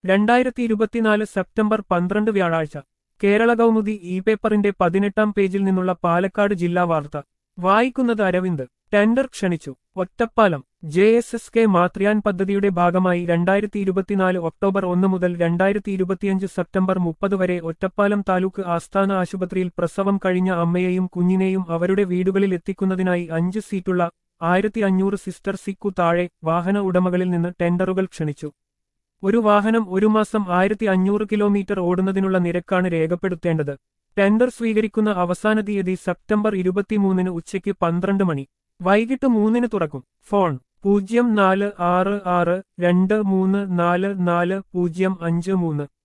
രണ്ടായിരത്തി ഇരുപത്തിനാല് സെപ്റ്റംബർ പന്ത്രണ്ട് വ്യാഴാഴ്ച കേരള കൗമുദി ഇ പേപ്പറിന്റെ പതിനെട്ടാം പേജിൽ നിന്നുള്ള പാലക്കാട് ജില്ലാ വാർത്ത വായിക്കുന്നത് അരവിന്ദ് ടെൻഡർ ക്ഷണിച്ചു Ottapalam J S S K മാത്രിയാൻ പദ്ധതിയുടെ ഭാഗമായി രണ്ടായിരത്തി ഇരുപത്തിനാല് ഒക്ടോബർ ഒന്ന് മുതൽ രണ്ടായിരത്തി ഇരുപത്തിയഞ്ച് സെപ്റ്റംബർ മുപ്പത് വരെ ഒറ്റപ്പാലം താലൂക്ക് ആസ്ഥാന ആശുപത്രിയിൽ പ്രസവം കഴിഞ്ഞ അമ്മയെയും കുഞ്ഞിനെയും അവരുടെ വീടുകളിൽ എത്തിക്കുന്നതിനായി അഞ്ച് സീറ്റുള്ള ആയിരത്തി അഞ്ഞൂറ് സിസ്റ്റർ സിക്കു താഴെ വാഹന ഉടമകളിൽ നിന്ന് ടെൻഡറുകൾ ക്ഷണിച്ചു ഒരു വാഹനം ഒരു മാസം ആയിരത്തി അഞ്ഞൂറ് കിലോമീറ്റർ ഓടുന്നതിനുള്ള നിരക്കാണ് രേഖപ്പെടുത്തേണ്ടത് ടെൻഡർ സ്വീകരിക്കുന്ന അവസാന തീയതി സെപ്റ്റംബർ ഇരുപത്തിമൂന്നിന് ഉച്ചയ്ക്ക് പന്ത്രണ്ട് മണി വൈകിട്ട് മൂന്നിന് തുറക്കും ഫോൺ പൂജ്യം നാല് ആറ് ആറ് രണ്ട് മൂന്ന് നാല് നാല് പൂജ്യം അഞ്ച് മൂന്ന്